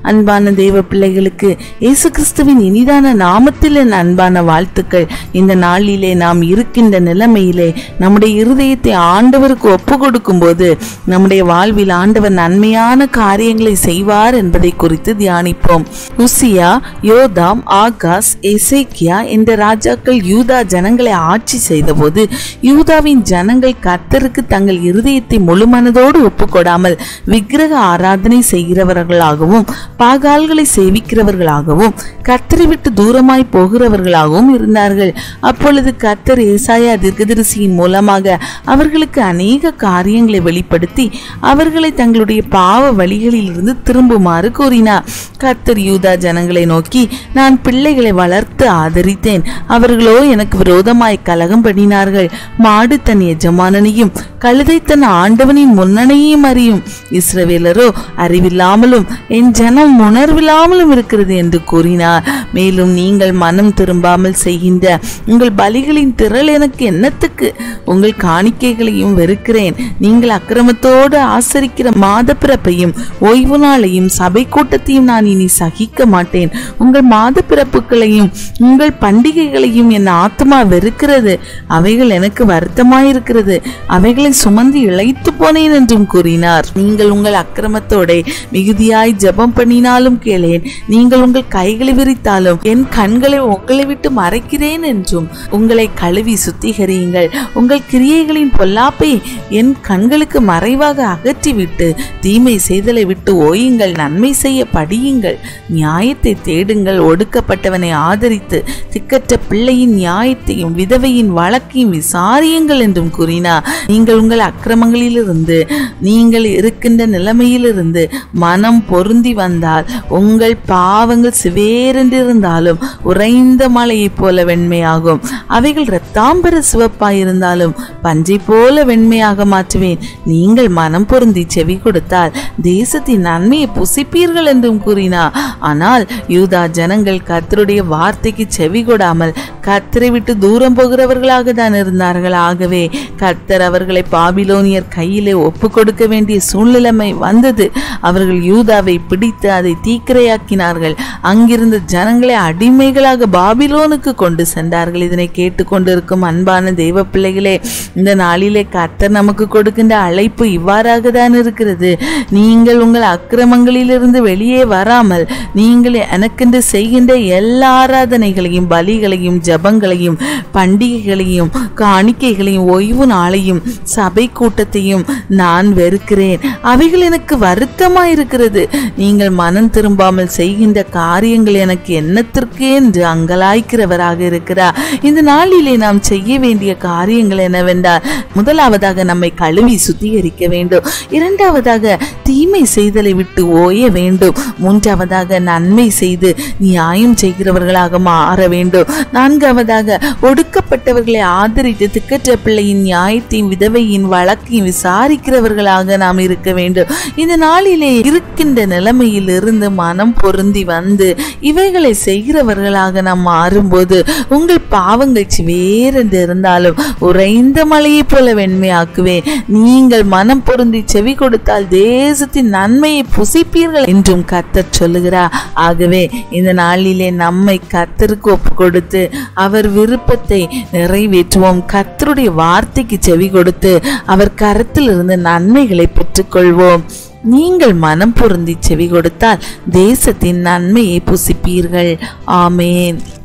அன்பான தேவ பிள்ளைகளுக்கு இயேசு கிறிஸ்துவின் இனிதான நாமத்தில் என் அன்பான வாழ்த்துக்கள் இந்த நாளிலே நாம் இருக்கின்ற நிலைமையிலே நம்முடைய இருதயத்தை ஆண்டவருக்கு ஒப்பு கொடுக்கும்போது நம்முடைய வாழ்வில் ஆண்டவர் நன்மையான காரியங்களை செய்வார் என்பதை குறித்து தியானிப்போம் உசியா யோதாம் ஆகாஸ் எசேக்கியா என்ற ராஜாக்கள் யூதா ஜனங்களை ஆட்சி செய்தபோது யூதாவின் ஜனங்கள் கர்த்தருக்கு தங்கள் இருதயத்தை முழுமனதோடு ஒப்புக்கொடாமல் விக்கிரக ஆராதனை செய்கிறவர்களாகவும் பாகால்களை சேவிக்கிறவர்களாகவும் கர்த்தரை விட்டு தூரமாய் போகிறவர்களாகவும் இருந்தார்கள் அப்பொழுது கர்த்தர் ஏசாயா தீர்க்கதரிசியின் மூலமாக அவர்களுக்கு அநேக காரியங்களை வெளிப்படுத்தி அவர்களை தங்களுடைய பாவ வழிகளில் இருந்து திரும்புமாறு கூறினார் கர்த்தர் யூதா ஜனங்களை நோக்கி நான் பிள்ளைகளை வளர்த்து ஆதரித்தேன் அவர்களோ எனக்கு விரோதமாய் கலகம் பண்ணினார்கள் மாடு தன் எஜமானனையும் கழுதை தன் ஆண்டவனின் முன்னணையும் அறியும் இஸ்ரவேலரோ அறிவில்லாமலும் என் ஜனம் உணர்வில்லாமலும் இருக்கிறது என்று கூறினார் மேலும் நீங்கள் மனம் திரும்பாமல் செய்கின்ற உங்கள் பலிகளின் திரள் எனக்கு என்னத்துக்கு உங்கள் காணிக்கைகளையும் வெறுக்கிறேன் நீங்கள் அக்கிரமத்தோடு ஆசரிக்கிற மாத பிறப்பையும் ஓய்வு நாளையும் சபை கூட்டத்தையும் நான் இனி சகிக்க மாட்டேன் உங்கள் மாத பிறப்புகளையும் உங்கள் பண்டிகைகளையும் என் ஆத்மா வெறுக்கிறது அவைகள் எனக்கு வருத்தமாயிருக்கிறது அவைகளை சுமந்து இழைத்து போனேன் என்றும் கூறினார் நீங்கள் உங்கள் அக்கிரமத்தோட மிகுதியாய் ஜெபம் பண்ணினாலும் கேளேன் நீங்கள் உங்கள் கைகளை விரித்தாலும் என் கண்களை உங்களை விட்டு மறைக்கிறேன் என்றும் உங்களை கழுவி சுத்திகரியுங்கள் உங்கள் கிரியைகளின் பொல்லாப்பை என் கண்களுக்கு மறைவாக அகற்றிவிட்டு தீமை செய்தலை விட்டு ஓயுங்கள் நன்மை செய்ய படியுங்கள் நியாயத்தை தேடுங்கள் ஒடுக்கப்பட்டவனை ஆதரித்து திக்கற்ற பிள்ளையின் நியாயத்தையும் விதவையின் வழக்கையும் விசாரியுங்கள் என்றும் கூறினார் நீங்கள் உங்கள் அக்கிரமங்களிலிருந்து நீங்கள் இருக்கின்ற நிலைமையிலிருந்து மனம் பொருந்தி வந்தால் உங்கள் பாவங்கள் சிவேரென்றிருந்தாலும் உறைந்த மலையைப் போல வெண்மையாகும் அவைகள் இரத்தாம்பர சிவப்பாயிருந்தாலும் பஞ்சை போல வெண்மையாக மாற்றுவேன் நீங்கள் மனம் பொருந்தி செவி கொடுத்தால் தேசத்தின் நன்மையை புசிப்பீர்கள் என்றும் கூறினார் ஆனால் யூதா ஜனங்கள் கர்த்தருடைய வார்த்தைக்கு செவி கொடாமல் கர்த்தரை விட்டு தூரம் போகிறவர்களாக தான் இருந்தார்கள் ஆகவே கர்த்தர் அவர்களை பாபிலோனியர் கையிலே ஒப்பு கொடுக்க வேண்டிய சூழ்நிலைமை வந்தது அவர்கள் யூதாவை பிடித்து அதை தீக்கிரையாக்கினார்கள் அங்கிருந்த ஜனங்களை அடிமைகளாக பாபிலோனுக்கு கொண்டு சென்றார்கள் இதனை கேட்டுக்கொண்டிருக்கும் அன்பான தெய்வ பிள்ளைகளே இந்த நாளிலே கர்த்தர் நமக்கு கொடுக்கின்ற அழைப்பு இவ்வாறாக தான் இருக்கிறது நீங்கள் உங்கள் அக்கிரமங்களிலிருந்து வெளியே வராமல் நீங்கள் எனக்கென்று செய்கின்ற எல்லா ஆராதனைகளையும் பலிகளையும் ஜபங்களையும் பண்டிகைகளையும் காணிக்கைகளையும் ஓய்வு நாளையும் சபை கூட்டத்தையும் நான் வெறுக்கிறேன் அவைகள் எனக்கு வருத்தமாயிருக்கிறது நீங்கள் மனம் திரும்பாமல் செய்கின்ற காரியங்கள் எனக்கு என்னத்திற்கு என்று அங்கலாய்க்கிறவராக இருக்கிறார் இந்த நாளிலே நாம் செய்ய வேண்டிய காரியங்கள் என்னவென்றால் முதலாவதாக நம்மை கழுவி சுத்திகரிக்க வேண்டும் இரண்டாவதாக தீமை செய்தலை விட்டு ஓய வேண்டும் மூன்றாவதாக நன்மை செய்து நியாயம் செய்கிறவர்களாக மாற வேண்டும் நான்காவதாக ஒடுக்கப்பட்டவர்களை ஆதரித்து திக்கற்ற பிள்ளையின் நியாயத்தையும் விதவையின் வழக்கையும் விசாரிக்கிறவர்களாக நாம் இருக்க வேண்டும் இந்த நாளிலே இருக்கின்ற நிலைமையில் இருந்து மனம் பொருந்தி வந்து இவைகளை செய்கிறவர்களாக நாம் மாறும்போது உங்கள் பாவங்கள் சிவேரென்று இருந்தாலும் உறைந்த மலையைப் போல வெண்மையாக்குவேன் நீங்கள் மனம் பொருந்தி செவி கொடுத்தால் தேசத்தின் நன்மையை புசிப்பீர்கள் என்றும் கர்த்தர் சொல்லுகிறார் ஆகவே இந்த நாளிலே நம்மை கர்த்தருக்கு ஒப்பு கொடுத்து அவர் விருப்பத்தை நிறைவேற்றுவோம் கர்த்தருடைய வார்த்தைக்கு செவி கொடுத்து அவர் கரத்தில் இருந்து நன்மைகளை பெற்றுக்கொள்வோம் நீங்கள் மனம் பொருந்தி செவி கொடுத்தால் தேசத்தின் நன்மையை புசிப்பீர்கள் ஆமேன்